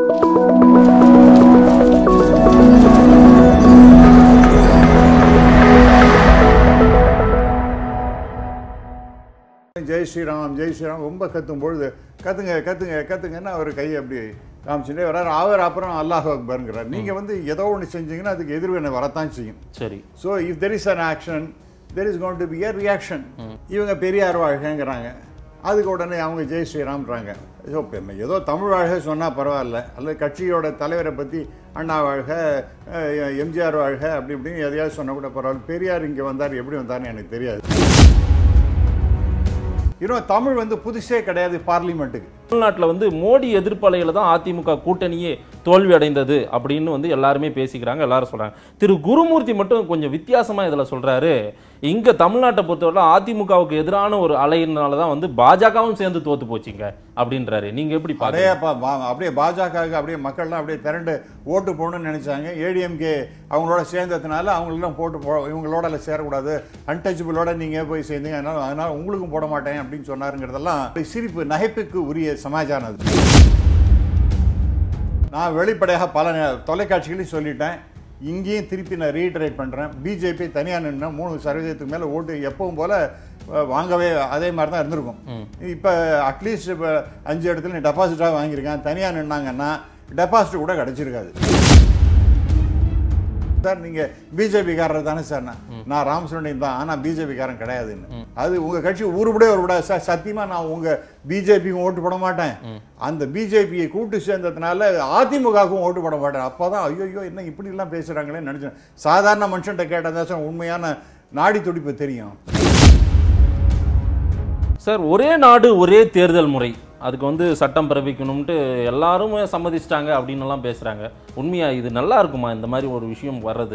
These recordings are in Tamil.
ஜெய் ஸ்ரீராம் ஜெய் ஸ்ரீராம் ரொம்ப கத்தும் பொழுது கத்துங்க கத்துங்க கத்துங்கன்னா அவர் கையை அப்படி காமிச்சுட்டே வர்றாரு அவர் அப்புறம் அல்லாஹ் அக்பருங்கிறார் நீங்கள் வந்து ஏதோ ஒன்று செஞ்சீங்கன்னா அதுக்கு எதிர்வினை வரத்தான் செய்யும் சரி so if there is an action there is going to be a reaction இவங்க பெரியார் வாழ்கைங்கிறாங்க அதுக்கு உடனே அவங்க ஜெய் ஸ்ரீராம்ன்றாங்க ஸோ ஏதோ தமிழ் வாழ்க சொன்னால் பரவாயில்ல அல்லது கட்சியோட தலைவரை பற்றி அண்ணா வாழ்க அஹ், எம்ஜிஆர் வாழ்க அப்படி இப்படின்னு எதையாவது சொன்னால் கூட பரவாயில்ல பெரியார் இங்கே வந்தார் எப்படி வந்தார்னு எனக்கு தெரியாது இன்னும் தமிழ் வந்து புதுசே கிடையாது பார்லிமெண்ட்டுக்கு தமிழ்நாட்டில் வந்து மோடி எதிர்ப்பலையில் தான் அதிமுக கூட்டணியே தோல்வி அடைந்தது அப்படின்னு வந்து எல்லாருமே பேசிக்கிறாங்க எல்லாரும் சொல்றாங்க திரு குருமூர்த்தி மட்டும் கொஞ்சம் வித்தியாசமா இதில் சொல்றாரு இங்க தமிழ்நாட்டை பொறுத்தவரை அதிமுகவுக்கு எதிரான ஒரு அலையினால தான் வந்து பாஜகவும் சேர்ந்து தோத்து போச்சுங்க அப்படின்றாரு நீங்க எப்படி அப்படியே பாருங்க பா- பா- அப்படியே பாஜகவுக்கு அப்படியே மக்கள்லாம் அப்படியே திரண்டு ஓட்டு போடணும்னு நினைச்சாங்க ஏடிஎம்கே அவங்களோட சேர்ந்ததுனால அவங்களெல்லாம் போட்டு போ இவங்களோட எல்லாம் சேரக்கூடாது அன்டச்சபிளோட நீங்கள் போய் சேர்ந்தீங்க அதனால அதனால உங்களுக்கும் போட மாட்டேன் அப்படின்னு சொன்னாருங்கிறதெல்லாம் அப்படி சிரிப்பு நகைப்புக்கு உரிய சமாச்சாரம் அது நான் வெளிப்படையாக பல நே- தொலைக்காட்சிகளையும் சொல்லிட்டேன் இங்கேயும் திருப்பி நான் ரீட்டரேட் பண்ணுறேன் பிஜேபி தனியாக நின்னா மூணு சதவீதத்துக்கு மேலே ஓட்டு எப்பவும் போல் வாங்கவே அதே மாதிரி தான் இருந்திருக்கும் இப்போ அட்லீஸ்ட் இப்போ அஞ்சு இடத்துல நீ டெபாசிட்டாக வாங்கியிருக்கேன் தனியாக நின்னாங்கன்னா டெபாசிட் கூட கிடச்சிருக்காது சார் நீங்கள் பிஜேபிக்காரர் தானே சார் நான் நான் ராமசுரண்டியன் தான் ஆனால் பிஜேபிக்காரன் கிடையாதுன்னு அது உங்கள் கட்சி உருப்படியே ஒரு விடாது சார் சத்தியமாக நான் உங்கள் பிஜேபிக்கும் ஓட்டு போட மாட்டேன் அந்த பிஜேபியை கூட்டு சேர்ந்ததுனால அதிமுகவுக்கும் ஓட்டு போட மாட்டேன் அப்போ தான் ஐயோ என்ன இப்படிலாம் பேசுகிறாங்களேன்னு நினச்சேன் சாதாரண மனுஷன்ட்ட கேட்டதா சார் உண்மையான நாடி துடிப்பு தெரியும் சார் ஒரே நாடு ஒரே தேர்தல் முறை அதுக்கு வந்து சட்டம் பிறப்பிக்கணும்ட்டு எல்லாருமே சம்மதிச்சிட்டாங்க அப்படின்னு எல்லாம் பேசுறாங்க உண்மையா இது நல்லா இருக்குமா இந்த மாதிரி ஒரு விஷயம் வர்றது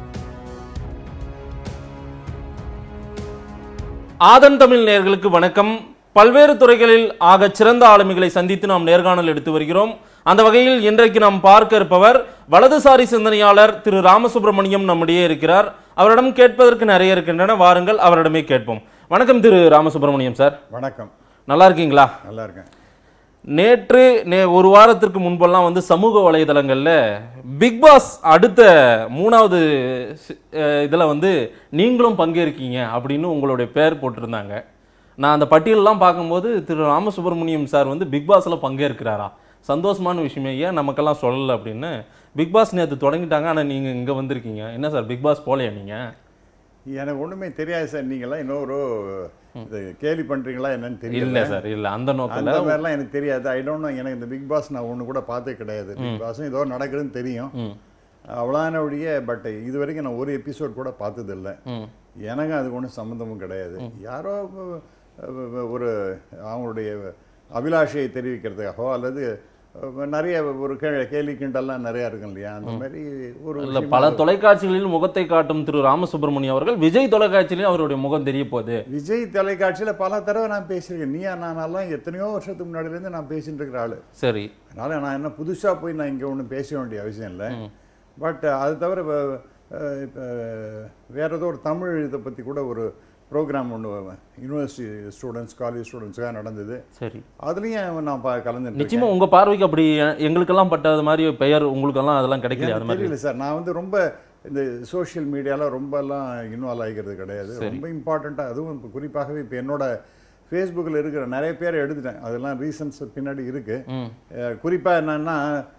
ஆதன் தமிழ் நேயர்களுக்கு வணக்கம் பல்வேறு துறைகளில் ஆக சிறந்த ஆளுமைகளை சந்தித்து நாம் நேர்காணல் எடுத்து வருகிறோம் அந்த வகையில் இன்றைக்கு நாம் பார்க்க இருப்பவர் வலதுசாரி சிந்தனையாளர் திரு ராமசுப்பிரமணியம் நம்மிடையே இருக்கிறார் அவரிடம் கேட்பதற்கு நிறைய இருக்கின்றன வாருங்கள் அவரிடமே கேட்போம் வணக்கம் திரு ராமசுப்பிரமணியம் சார் வணக்கம் நல்லா இருக்கீங்களா நல்லா இருக்கேன் நேற்று நே ஒரு வாரத்திற்கு முன்பெல்லாம் வந்து சமூக வலைதளங்களில் பிக் பாஸ் அடுத்த மூணாவது இதில் வந்து நீங்களும் பங்கேற்கீங்க அப்படின்னு உங்களுடைய பேர் போட்டிருந்தாங்க நான் அந்த பட்டியலெல்லாம் பார்க்கும்போது திரு ராமசுப்ரமணியம் சார் வந்து பிக் பாஸில் பங்கேற்கிறாரா சந்தோஷமான விஷயமே ஏன் நமக்கெல்லாம் சொல்லலை அப்படின்னு பிக் பாஸ் நேற்று தொடங்கிட்டாங்க ஆனால் நீங்கள் இங்கே வந்திருக்கீங்க என்ன சார் பிக் பாஸ் போகலையா நீங்கள் எனக்கு ஒன்றுமே தெரியாது சார் நீங்களாம் இன்னொரு இது கேலி பண்ணுறீங்களா என்னன்னு தெரியல இல்லை சார் இல்லை அந்த நோக்கில் அந்த மாதிரிலாம் எனக்கு தெரியாது ஐ டோன்ட் நோ எனக்கு இந்த பிக் பாஸ் நான் ஒன்று கூட பார்த்தே கிடையாது பிக் பாஸும் ஏதோ நடக்குதுன்னு தெரியும் ம் அவ்வளோதான ஒழிய பட் இது வரைக்கும் நான் ஒரு எபிசோட் கூட பார்த்ததில்ல ம் எனக்கும் அதுக்கு ஒன்றும் சம்மந்தமும் கிடையாது யாரோ அஹ், ஒரு அவங்களுடைய அபிலாஷையை தெரிவிக்கிறதுக்காகவோ அல்லது அஹ், நிறைய ஒரு கே கேலி கிண்டல்லாம் நிறையா இருக்கும் இல்லையா அந்த மாதிரி ஒரு இல்ல விஷயமா பல தொலைக்காட்சிகளில் முகத்தை காட்டும் திரு ராமசுப்ரமணியம் அவர்கள் விஜய் தொலைக்காட்சியிலும் அவருடைய முகம் தெரிய போகுது விஜய் தொலைக்காட்சியில் பல தடவை நான் பேசியிருக்கேன் நீயா நானெல்லாம் எத்தனையோ வருஷத்துக்கு முன்னாடிலேருந்து நான் பேசிட்டு இருக்கிற ஆளு சரி அதனால் நான் என்ன புதுசாக போய் நான் இங்கே ஒன்றும் பேச வேண்டிய அவசியம் இல்லை பட் அது தவிர இப்போ வேற ஏதோ ஒரு தமிழ் இதை பற்றி கூட ஒரு ப்ரோக்ராம் ஒன்று யூனிவர்சிட்டி ஸ்டூடெண்ட்ஸ் காலேஜ் ஸ்டூடெண்ட்ஸுக்காக நடந்தது சரி அதுலேயும் நான் பா கலந்துட்டு நிச்சயமா உங்க பார்வைக்கு அப்படி எ- எங்களுக்கெல்லாம் பட்டது மாதிரி பெயர் உங்களுக்கெல்லாம் அதெல்லாம் கிடைக்கல அது எனக்கு மாதிரி தெரியல சார் நான் வந்து ரொம்ப இந்த சோஷியல் மீடியாவில் ரொம்பலாம் இன்வால்வ் ஆகிக்கிறது கிடையாது ரொம்ப இம்பார்ட்டண்ட்டாக அதுவும் இப்போ குறிப்பாகவே இப்போ என்னோட ஃபேஸ்புக்கில் இருக்கிற நிறைய பேரை எடுத்துட்டேன் அதெல்லாம் ரீசன்ஸ் பின்னாடி இருக்குது ம் குறிப்பாக என்னன்னா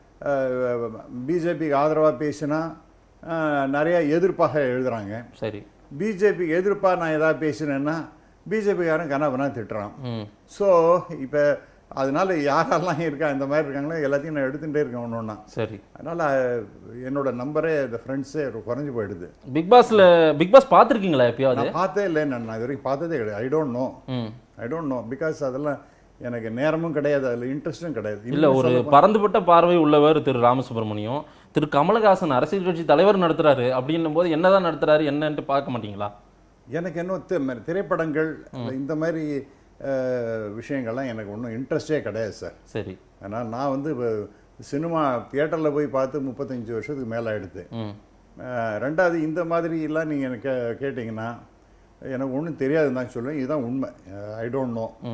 பிஜேபிக்கு ஆதரவாக பேசினா அஹ், நிறைய எதிர்ப்பாக எழுதுறாங்க சரி பிஜேபிக்கு எதிர்ப்பாக நான் ஏதாவது பேசினேன்னா பிஜேபிக்காரன் கனவனா திட்டுறான் ம் ஸோ இப்போ அதனால யாரெல்லாம் இருக்கா இந்த மாதிரி இருக்காங்களோ எல்லாத்தையும் நான் எடுத்துகிட்டே இருக்கேன் ஒன்று ஒன்றா சரி அதனால் என்னோட நம்பரே இந்த ஃப்ரெண்ட்ஸே குறைஞ்சு போயிடுது பிக் பாஸ்ல பிக் பாஸ் பார்த்துருக்கீங்களா எப்பயாவது நான் பார்த்தே இல்லை நான் நான் இது வரைக்கும் பார்த்ததே கிடையாது ஐ டோன்ட் நோ ம் ஐ டோன்ட் நோ பிகாஸ் அதெல்லாம் எனக்கு நேரமும் கிடையாது அதில் இன்ட்ரெஸ்ட்டும் கிடையாது இல்ல இன்னும் ஒரு சொல்லப் பறந்துபட்ட பார்வை உள்ளவர் திரு ராமசுப்ரமணியம் திரு கமலஹாசன் அரசியல் கட்சி தலைவர் நடத்துறாரு அப்படின்னும் போது என்னதான் நடத்துறாரு என்னன்ட்டு பார்க்க மாட்டீங்களா எனக்கு இன்னும் தி- திரைப்படங்கள் இந்த மாதிரி அஹ், விஷயங்கள்லாம் எனக்கு ஒன்றும் இன்ட்ரெஸ்டே கிடையாது சார் சரி அதனால் நான் வந்து இப்போ சினிமா தியேட்டரில் போய் பார்த்து முப்பத்தஞ்சு வருஷத்துக்கு மேலே ஆயிடுது ம் அஹ், ரெண்டாவது இந்த மாதிரிலாம் நீங்கள் எனக்கு கே கேட்டிங்கன்னா எனக்கு ஒன்றும் தெரியாதுன்னு தான் சொல்லுவேன் இதுதான் உண்மை ஐ டோன்ட் நோ ம்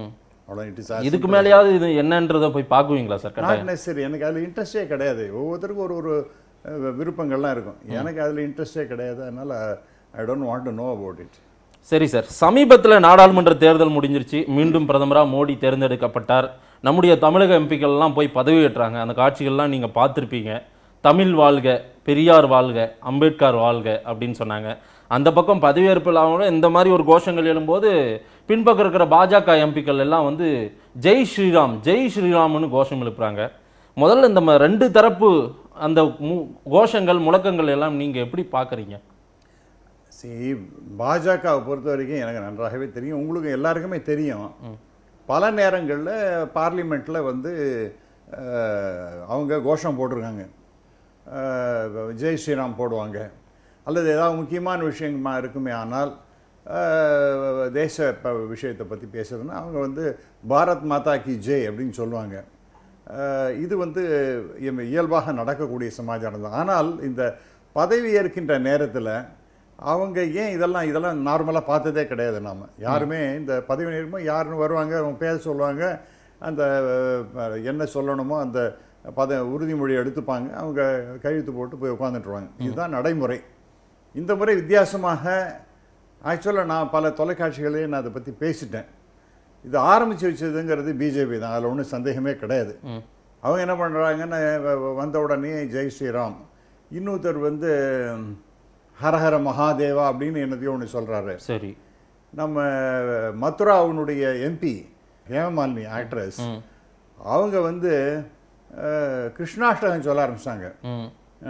அவ்வளோ இட் இஸ் இதுக்கு மேலேயாவது இது என்னன்றதை போய் பார்க்குவீங்களா சார் நாட் கட்டாயம் நெசரி எனக்கு அதில் இன்ட்ரெஸ்டே கிடையாது ஒவ்வொருத்தருக்கும் ஒரு ஒரு அஹ், விருப்பங்கள்லாம் இருக்கும் எனக்கு அதில் இன்ட்ரெஸ்டே கிடையாது அதனால் I don't want to know about it சரி சார் சமீபத்தில் நாடாளுமன்ற தேர்தல் முடிஞ்சிருச்சு மீண்டும் பிரதமராக மோடி தேர்ந்தெடுக்கப்பட்டார் நம்முடைய தமிழக எம்பிக்கள்லாம் போய் பதவியேற்றாங்க அந்த காட்சிகள்லாம் நீங்கள் பார்த்துருப்பீங்க தமிழ் வாழ்க பெரியார் வாழ்க அம்பேத்கர் வாழ்க அப்படின்னு சொன்னாங்க அந்த பக்கம் பதவியேற்பு இல்லாமல் இந்த மாதிரி ஒரு கோஷங்கள் எழும்போது பின்பக்கம் இருக்கிற பாஜக எம்பிக்கள் எல்லாம் வந்து ஜெய் ஸ்ரீராம் ஜெய் ஸ்ரீராம்னு கோஷம் எழுப்புறாங்க முதல்ல இந்த ம- ரெண்டு தரப்பு அந்த மு- கோஷங்கள் முழக்கங்கள் எல்லாம் நீங்கள் எப்படி பார்க்குறீங்க சி பாஜகவை பொறுத்த வரைக்கும் எனக்கு நன்றாகவே தெரியும் உங்களுக்கு எல்லாருக்குமே தெரியும் பல நேரங்களில் பார்லிமெண்ட்டில் வந்து அஹ், அவங்க கோஷம் போட்டிருக்காங்க அஹ், ஜெய் ஸ்ரீராம் போடுவாங்க அல்லது ஏதாவது முக்கியமான விஷயமா இருக்குமே ஆனால் அஹ், தேச ப விஷயத்தை பற்றி பேசுறதுன்னா அவங்க வந்து பாரத் மாதா கி ஜெய் அப்படின்னு சொல்லுவாங்க அஹ், இது வந்து இயல்ப- இயல்பாக நடக்கக்கூடிய சமாச்சாரம் தான் ஆனால் இந்த பதவி ஏற்கின்ற நேரத்தில் அவங்க ஏன் இதெல்லாம் இதெல்லாம் நார்மலாக பார்த்ததே கிடையாது நாம் யாருமே இந்த பதவி நேரமோ யாருன்னு வருவாங்க அவங்க பேச சொல்லுவாங்க அந்த அஹ், என்ன சொல்லணுமோ அந்த பத உறுதிமொழி எடுத்துப்பாங்க அவங்க கையெழுத்து போட்டு போய் உட்காந்துட்டுருவாங்க இதுதான் நடைமுறை இந்த முறை வித்தியாசமாக ஆக்சுவலாக நான் பல தொலைக்காட்சிகளே நான் அதை பற்றி பேசிட்டேன் இது ஆரம்பித்து வச்சதுங்கிறது பிஜேபி தான் அதில் ஒன்றும் சந்தேகமே கிடையாது அவங்க என்ன பண்ணுறாங்கன்னா வந்த உடனே ஜெய் ஸ்ரீராம் இன்னொருத்தர் வந்து ஹரஹர மகாதேவா அப்படின்னு என்னதையோ ஒன்று சொல்கிறாரு சரி நம்ம மதுராவுனுடைய எம்பி ஹேமமாலினி ஆக்ட்ரஸ் அவங்க வந்து அஹ், கிருஷ்ணாஷ்டகம் சொல்ல ஆரம்பிச்சிட்டாங்க ம்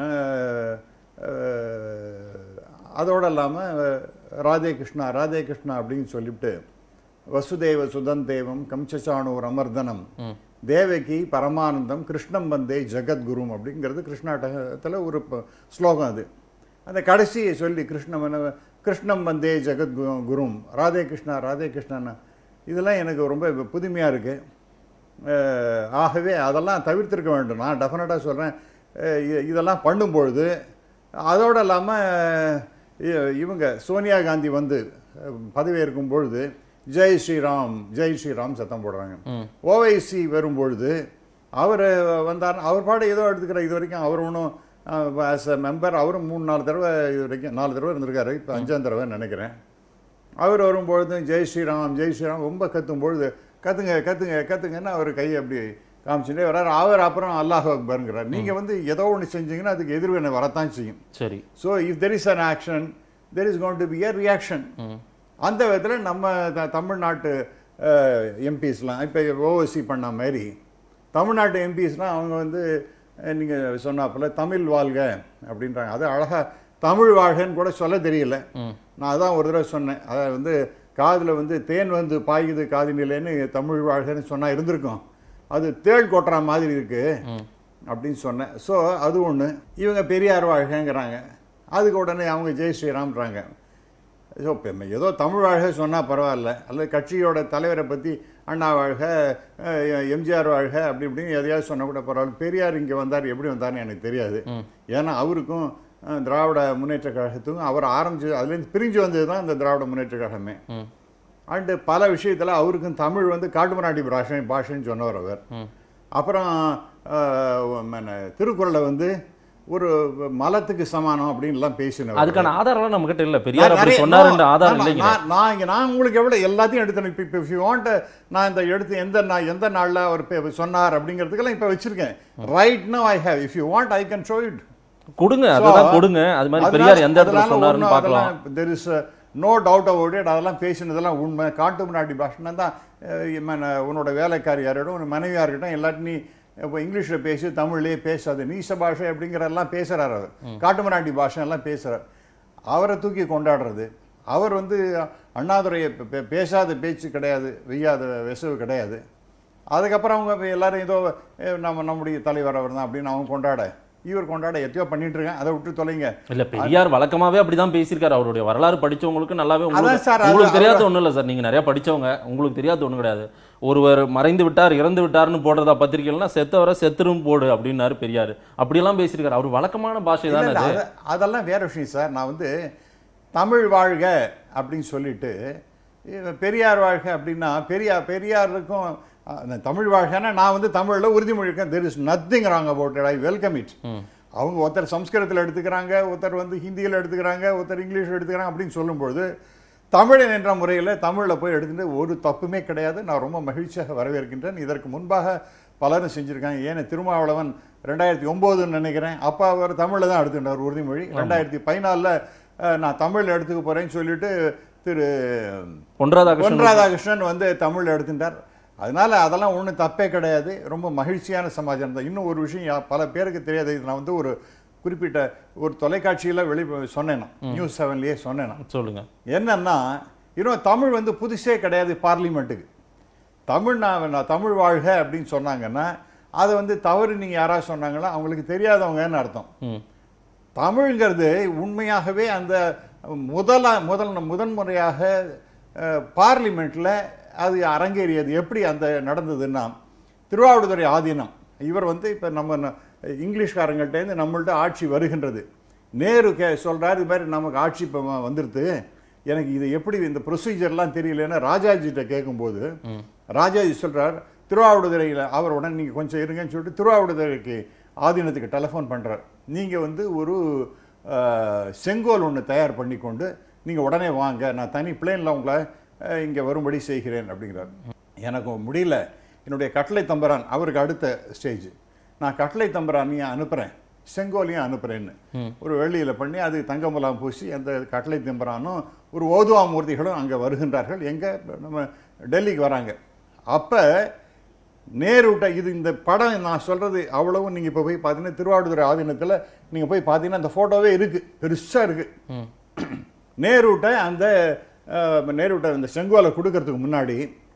அதோடு இல்லாமல் ராதே கிருஷ்ணா ராதே கிருஷ்ணா அப்படின்னு சொல்லிவிட்டு வசுதேவ சுதந்தேவம் கம்சசானூர் அமர்தனம் தேவகி பரமானந்தம் கிருஷ்ணம் வந்தே ஜெகத்குரும் அப்படிங்கிறது கிருஷ்ணாட்டகத்தில் ஒரு ப- ஸ்லோகம் அது அந்த கடைசியை சொல்லி கிருஷ்ணம் கிருஷ்ணம் வந்தே ஜெகத் கு- குரும் ராதே கிருஷ்ணா ராதே கிருஷ்ணா இதெல்லாம் எனக்கு ரொம்ப புதுமையாக இருக்குது அஹ் ஆகவே அதெல்லாம் தவிர்த்திருக்க வேண்டும் நான் டெஃபினட்டாக சொல்கிறேன் இதெல்லாம் பண்ணும்பொழுது அதோடு இல்லாமல் இவங்க சோனியா காந்தி வந்து அஹ், பதவியேற்கும் பொழுது ஜெய் ஸ்ரீராம் ஜெய் ஸ்ரீராம் சத்தம் போடுறாங்க ஓவைசி வரும்பொழுது அவர் வந்தார் அவர் பாடு ஏதோ எடுத்துக்கிற இது வரைக்கும் அவர் ஒன்றும் ஆஸ் அ மெம்பர் அவரும் மூணு நாலு தடவை இது வரைக்கும் நாலு தடவை இருந்திருக்காரு இப்போ அஞ்சாம் தடவை நினைக்கிறேன் அவர் வரும்பொழுது ஜெய் ஸ்ரீராம் ஜெய் ஸ்ரீராம் ரொம்ப கத்தும் பொழுது கத்துங்க கத்துங்க கத்துங்கன்னு அவர் கையை அப்படி காமிச்சுட்டே வர்றாரு அவர் அப்புறம் அல்லாஹ் அக்பருங்கிறார் நீங்கள் வந்து ஏதோ ஒன்று செஞ்சீங்கன்னா அதுக்கு எதிர்வினை வரத்தான் செய்யும் சரி so if there is an action there is going to be a reaction அந்த விதத்தில் நம்ம த- தமிழ்நாட்டு எம்பிஸ்லாம் இப்போ ஓவசி பண்ண மாதிரி தமிழ்நாட்டு எம்பிஸ்லாம் அவங்க வந்து நீங்கள் சொன்னாப்புல தமிழ் வாழ்க அப்படின்றாங்க அது அழகாக தமிழ் வாழ்கன்னு கூட சொல்ல தெரியல நான் அதான் ஒரு தடவை சொன்னேன் அதாவது வந்து காதில் வந்து தேன் வந்து பாயுது காதினிலேன்னு தமிழ் வாழ்கன்னு சொன்னால் இருந்திருக்கும் அது தேள் கொட்டுற மாதிரி இருக்குது அப்படின்னு சொன்னேன் ஸோ அது ஒன்று இவங்க பெரியார் வாழ்கங்கிறாங்க அதுக்கு உடனே அவங்க ஜெய் ஸ்ரீராம்ன்றாங்க ஸோ இப்போ ஏதோ தமிழ் வாழ்க சொன்னால் பரவாயில்ல அல்லது கட்சியோட தலைவரை பற்றி அண்ணா வாழ்க அஹ், எம்ஜிஆர் வாழ்க அப்படி இப்படின்னு எதையாவது சொன்னால் கூட பரவாயில்ல பெரியார் இங்கே வந்தார் எப்படி வந்தார்னு எனக்கு தெரியாது ஏன்னா அவருக்கும் அஹ், திராவிட முன்னேற்ற கழகத்துக்கும் அவர் ஆரம்பிச்சு அதுலேருந்து பிரிஞ்சு வந்தது தான் இந்த திராவிட முன்னேற்ற கழகமே அண்டு பல விஷயத்தில் அவருக்கும் தமிழ் வந்து காட்டுமராட்டி பாஷை பாஷைன்னு சொன்னவர் அவர் அப்புறம் அஹ், மன- திருக்குறளை வந்து ஒரு மலத்துக்கு சமானம் அப்படின்லாம் பேசினவர் அதுக்கான ஆதாரம் நம்ம கிட்ட இல்ல பெரியார் நான் அப்படி நிறைய- சொன்னாருன்ற no, ஆதாரம் நான் இல்லைங்க நான் நான் இங்க நான் உங்களுக்கு எவ்வளவு எல்லாத்தையும் எடுத்து இப்போ இப்போ இஃப் யூ வாண்ட் நான் இந்த எடுத்து எந்த நான் எந்த நாள்ல அவர் பே- சொன்னார் அப்படிங்கிறதுக்கெல்லாம் இப்போ வச்சிருக்கேன் right no I have if you want I can show it கொடுங்க அதெல்லாம் கொடுங்க அது மாதிரி பெரியார் எந்த இடத்துல சொன்னாருன்னு பார்க்கலாம் there is no doubt about it அதெல்லாம் பேசினதெல்லாம் உண்மை காட்டு முன்னாடி பாஷனை தான் அஹ், இம்ம- உன்னோட வேலைக்காரி யாரோட உன் மனைவியாக இருக்கட்டும் எல்லாத்தையும் நீ இப்போ இங்கிலீஷில் பேசி தமிழ்லேயே பேசாது நீச பாஷை அப்படிங்கிறதெல்லாம் பேசுகிறார் அவர் காட்டு முன்னாடி பாஷை எல்லாம் பேசுகிறார் அவரை தூக்கி கொண்டாடுறது அவர் வந்து அண்ணாதுரையை பே- பே- பேசாத பேச்சு கிடையாது வெய்யாத வெசவு கிடையாது அதுக்கப்புறம் அவங்க எல்லாரும் ஏதோ அஹ், நம்ம நம்முடைய தலைவர் அவர் தான் அப்படின்னு அவங்க கொண்டாட இவர் கொண்டாட எத்தையோ பண்ணிட்டு இருக்கேன் அதை விட்டு தொலைங்க இல்ல பெரியார் வழக்கமாவே அப்படிதான் பேசியிருக்காரு அவருடைய வரலாறு படிச்சவங்களுக்கு நல்லாவே அதான் உங்களுக்கு சார், அது- உங்களுக்கு தெரியாத ஒண்ணும் இல்ல சார் நீங்க நிறைய படிச்சவங்க உங்களுக்கு தெரியாத ஒண்ணும் கிடையாது ஒருவர் மறைந்து விட்டார் இறந்து விட்டார்னு போடுறதா பத்திரிக்கைகள்னா செத்தவரை செத்துரும் போடு அப்படின்னாரு பெரியார் அப்படியெல்லாம் பேசியிருக்காரு அவர் வழக்கமான பாஷை இல்ல, தானே இல்ல, அது அத- அதெல்லாம் வேற விஷயம் சார் நான் வந்து தமிழ் வாழ்க அப்படின்னு சொல்லிட்டு இது பெரியார் வாழ்க அப்படின்னா பெரியார் பெரியாருக்கும் அஹ், அந்த தமிழ் வாழ்க்கைன்னா நான் வந்து தமிழில் உறுதிமொழி இருக்கேன் there is nothing wrong about it I welcome it அவங்க ஒருத்தர் சம்ஸ்கிருதத்தில் எடுத்துக்கிறாங்க ஒருத்தர் வந்து ஹிந்தியில் எடுத்துக்கிறாங்க ஒருத்தர் இங்கிலீஷில் எடுத்துக்கிறாங்க அப்படின்னு சொல்லும்பொழுது தமிழன் என்ற முறையில் தமிழில் போய் எடுத்துட்டு ஒரு தப்புமே கிடையாது நான் ரொம்ப மகிழ்ச்சியாக வரவேற்கின்றேன் இதற்கு முன்பாக பலரும் செஞ்சுருக்காங்க ஏன்னா திருமாவளவன் ரெண்டாயிரத்தி ஒம்போதுன்னு நினைக்கிறேன் அப்போ அவர் தமிழில் தான் எடுத்துட்டார் உறுதிமொழி ரெண்டாயிரத்தி பதினாலில் நான் தமிழில் எடுத்துக்க போகிறேன்னு சொல்லிட்டு திரு பொன் ராதாகிருஷ்ணன் பொன் ராதாகிருஷ்ணன் வந்து தமிழ் எடுத்துட்டார் அதனால அதெல்லாம் ஒன்றும் தப்பே கிடையாது ரொம்ப மகிழ்ச்சியான சமாஜம் தான் இன்னும் ஒரு விஷயம் யா- பல பேருக்கு தெரியாது இது நான் வந்து ஒரு குறிப்பிட்ட ஒரு தொலைக்காட்சியில் வெளி சொன்னேன் நான். நியூஸ் செவன்லேயே சொன்னேன் நான். சொல்லுங்க என்னன்னா இன்னும் தமிழ் வந்து புதுசே கிடையாது பார்லிமெண்ட்டுக்கு தமிழ் நான் நான் தமிழ் வாழ்க அப்படின்னு சொன்னாங்கன்னா அதை வந்து தவறு நீங்கள் யாராவது சொன்னாங்கன்னா அவங்களுக்கு தெரியாதவங்கன்னு அர்த்தம் ம் தமிழ்ங்கிறது உண்மையாகவே அந்த முதலா முதல் முதன்முறையாக பார்லிமெண்ட்டில் அது அரங்கேறியது எப்படி அந்த நடந்ததுன்னா திருவாவடுதுறை ஆதீனம் இவர் வந்து இப்போ நம்ம ந- இங்கிலீஷ்காரங்கள்ட்டேருந்து நம்மள்ட்ட ஆட்சி வருகின்றது நேரு கே சொல்கிறார் இது மாதிரி நமக்கு ஆட்சி இப்போ வந்துடுது எனக்கு இது எப்படி இந்த ப்ரொசீஜர்லாம் தெரியலன்னு ராஜாஜிட்ட கேட்கும்போது ராஜாஜி சொல்றார் திருவாவடுதுறையில் அவர் உடனே நீங்கள் கொஞ்சம் இருங்கன்னு சொல்லிட்டு திருவாவடுதுறைக்கு ஆதீனத்துக்கு டெலிஃபோன் பண்ணுறார் நீங்கள் வந்து ஒரு அஹ், செங்கோல் ஒன்று தயார் பண்ணி கொண்டு நீங்கள் உடனே வாங்க நான் தனி பிளேனில் உங்களை இங்கே வரும்படி செய்கிறேன் அப்படிங்கிறார் எனக்கு முடியல என்னுடைய கட்டளை தம்பரான் அவருக்கு அடுத்த ஸ்டேஜ் நான் கட்டளை தம்பரானையும் அனுப்புகிறேன் செங்கோலையும் அனுப்புகிறேன்னு ஒரு வெள்ளியில் பண்ணி அது தங்கமுலாம் பூசி அந்த கட்டளை தம்பரானும் ஒரு ஓதுவா மூர்த்திகளும் அங்கே வருகின்றார்கள் எங்கே நம்ம டெல்லிக்கு வராங்க அப்போ நேருட்ட இது இந்த படம் நான் சொல்கிறது அவ்வளவும் நீங்கள் இப்போ போய் பார்த்தீங்கன்னா திருவாவடுதுறை ஆதீனத்தில் நீங்கள் போய் பார்த்தீங்கன்னா அந்த ஃபோட்டோவே இருக்குது பெருசாக இருக்குது நேருட்ட அந்த அஹ், நேருட்ட அந்த செங்கோலை கொடுக்கறதுக்கு முன்னாடி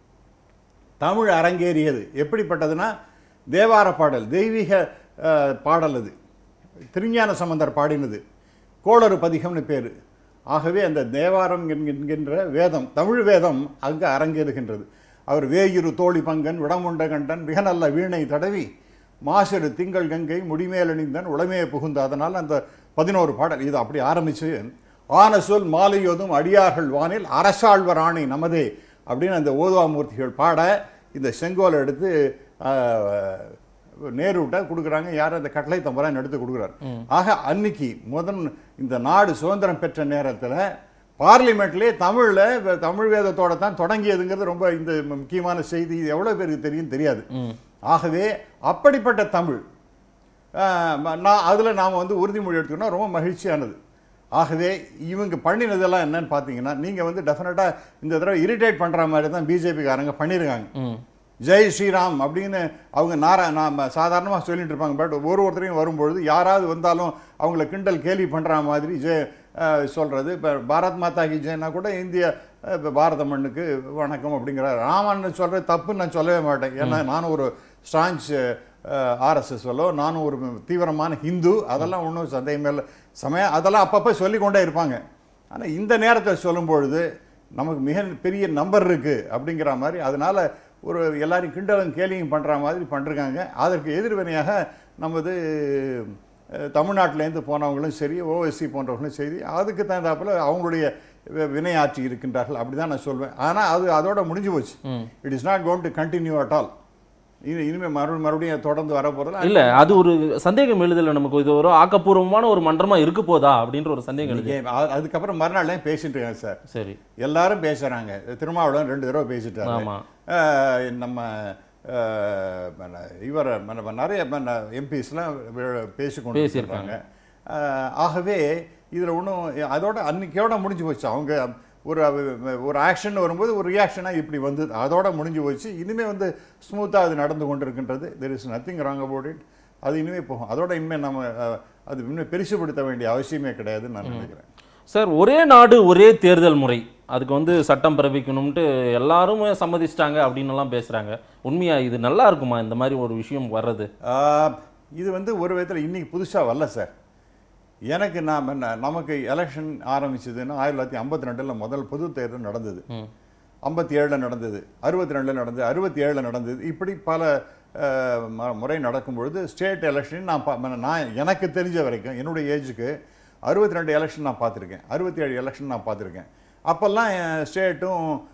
தமிழ் அரங்கேறியது எப்படிப்பட்டதுன்னா தேவார பாடல் தெய்வீக அஹ், பாடல் அது திருஞான சம்பந்தர் பாடினது கோளறு பதிகம்னு பேர் ஆகவே அந்த தேவாரம் என்கின்ற வேதம் தமிழ் வேதம் அங்கு அரங்கேறுகின்றது அவர் வேயிரு தோழி பங்கன் விடமுண்ட கண்டன் மிக நல்ல வீணை தடவி மாசிறு திங்கள் கங்கை முடிமேலணிந்தன் உளமே புகுந்த அதனால் அந்த பதினோரு பாடல் இது அப்படி ஆரம்பிச்சு ஆன சொல் மாலையோதும் அடியார்கள் வானில் அரசாழ்வர் ஆணை நமதே அப்படின்னு அந்த ஓதுவாமூர்த்திகள் பாட இந்த செங்கோலை எடுத்து ஆஹ், நேருட்ட கொடுக்குறாங்க யார் அந்த கட்டளை தம்பரான் எடுத்து கொடுக்குறாரு ஆக அன்னைக்கு முதன் இந்த நாடு சுதந்திரம் பெற்ற நேரத்தில் பார்லிமெண்ட்லேயே தமிழில் தமிழ் வேதத்தோட தான் தொடங்கியதுங்கிறது ரொம்ப இந்த முக்கியமான செய்தி இது எவ்வளோ பேருக்கு தெரியும் தெரியாது ஆகவே அப்படிப்பட்ட தமிழ் ஆஹ், ம- நான் அதில் நாம் வந்து உறுதிமொழி எடுத்துக்கணும் ரொம்ப மகிழ்ச்சியானது ஆகவே இவங்க பண்ணினதெல்லாம் என்னன்னு பார்த்தீங்கன்னா நீங்கள் வந்து டெஃபினட்டாக இந்த தடவை இரிட்டேட் பண்ணுற மாதிரி தான் பிஜேபிக்காரங்க பண்ணியிருக்காங்க ம் ஜெய் ஸ்ரீராம் அப்படின்னு அவங்க நாரா நாம சாதாரணமாக சொல்லிட்டு இருப்பாங்க பட் ஒரு ஒருத்தரையும் வரும்பொழுது யாராவது வந்தாலும் அவங்கள கிண்டல் கேலி பண்ணுற மாதிரி ஜெய் அஹ், சொல்றது இப்போ பாரத் மாதா கி ஜெய்னா கூட இந்திய அஹ், இப்ப பாரத மண்ணுக்கு வணக்கம் அப்படிங்கிறார் ராமன் சொல்கிறது தப்புன்னு நான் சொல்லவே மாட்டேன் ஏன்னா நானும் ஒரு ஸ்டான்ச் ஆர்எஸ்எஸ்வலோ நானும் ஒரு தீவிரமான ஹிந்து அதெல்லாம் ஒன்றும் சந்தேகமே இல்லை சமயம் அதெல்லாம் அப்பப்போ சொல்லிக்கொண்டே இருப்பாங்க ஆனால் இந்த நேரத்தை சொல்லும் பொழுது நமக்கு மிக பெரிய நம்பர் இருக்கு அப்படிங்கிற மாதிரி அதனால ஒரு எல்லாரும் கிண்டலும் கேலியும் பண்ற மாதிரி பண்ணிருக்காங்க அதற்கு எதிர்வினையாக நமது அஹ், தமிழ்நாட்டிலேருந்து போனவங்களும் சரி ஓஎஸ்சி போன்றவர்களும் சரி அதுக்கு தகுந்தாப்புல அவங்களுடைய வி- வினையாற்றி இருக்கின்றார்கள் அப்படிதான் நான் சொல்வேன் ஆனால் அது அதோட முடிஞ்சு போச்சு it is not going to continue at all இது இனிமேல் மறுபடியும் மறுபடியும் தொடர்ந்து வர போகிறதுல இல்ல அது ஒரு சந்தேகம் எழுதல நமக்கு இது ஒரு ஆக்கப்பூர்வமான ஒரு மன்றமா இருக்க போதா அப்படின்ற ஒரு சந்தேகம் எழுது அதுக்கப்புறம் மறுநாள் பேசிட்டு இருக்காங்க சார் சரி எல்லாரும் பேசுறாங்க திருமாவளவன் ரெண்டு தடவை பேசிட்டாரு ஆமா அஹ் நம்ம அஹ், மன்ன- இவர் மன்ன- நிறைய எம்பிஸ்லாம் பேசிக்கொண்டு பேசியிருக்காங்க. இருக்காங்க அஹ், ஆகவே இதில் ஒன்றும் அதோட அன்னைக்கோட முடிஞ்சு போச்சு அவங்க ஒரு ஒரு ஆக்ஷன் வரும்போது ஒரு ரியாக்ஷனாக இப்படி வந்தது அதோட முடிஞ்சு போச்சு இனிமேல் வந்து ஸ்மூத்தாக அது நடந்து கொண்டிருக்கின்றது there is nothing wrong about it அது இனிமேல் போகும் அதோட இனிமேல் நம்ம அஹ், அது இன்னும் பெருசுபடுத்த வேண்டிய அவசியமே கிடையாதுன்னு நான் நினைக்கிறேன் சார் ஒரே நாடு ஒரே தேர்தல் முறை அதுக்கு வந்து சட்டம் பிறப்பிக்கணும்ட்டு எல்லாரும் சம்மதிச்சிட்டாங்க அப்படின்னு எல்லாம் பேசுறாங்க உண்மையா இது நல்லா இருக்குமா இந்த மாதிரி ஒரு விஷயம் வர்றது ஆஹ், இது வந்து ஒரு விதத்தில் இன்னைக்கு புதுசாக வரல சார் எனக்கு நாம் என்ன நமக்கு எலெக்ஷன் ஆரம்பிச்சதுன்னா ஆயிரத்தி தொள்ளாயிரத்தி ஐம்பத்தி ரெண்டில் முதல் பொது தேர்தல் நடந்தது ம். ஐம்பத்தி ஏழில் நடந்தது அறுபத்தி ரெண்டில் நடந்தது அறுபத்தி ஏழில் நடந்தது இப்படி பல ஆஹ், ம- முறை நடக்கும் பொழுது ஸ்டேட் எலெக்ஷன் நான் பா- நான் எனக்கு தெரிஞ்ச வரைக்கும் என்னுடைய ஏஜுக்கு அறுபத்தி ரெண்டு எலெக்ஷன் நான் பார்த்துருக்கேன் அறுபத்தி ஏழு எலெக்ஷன் நான் பார்த்துருக்கேன் அப்போல்லாம் ஸ்டேட்டும்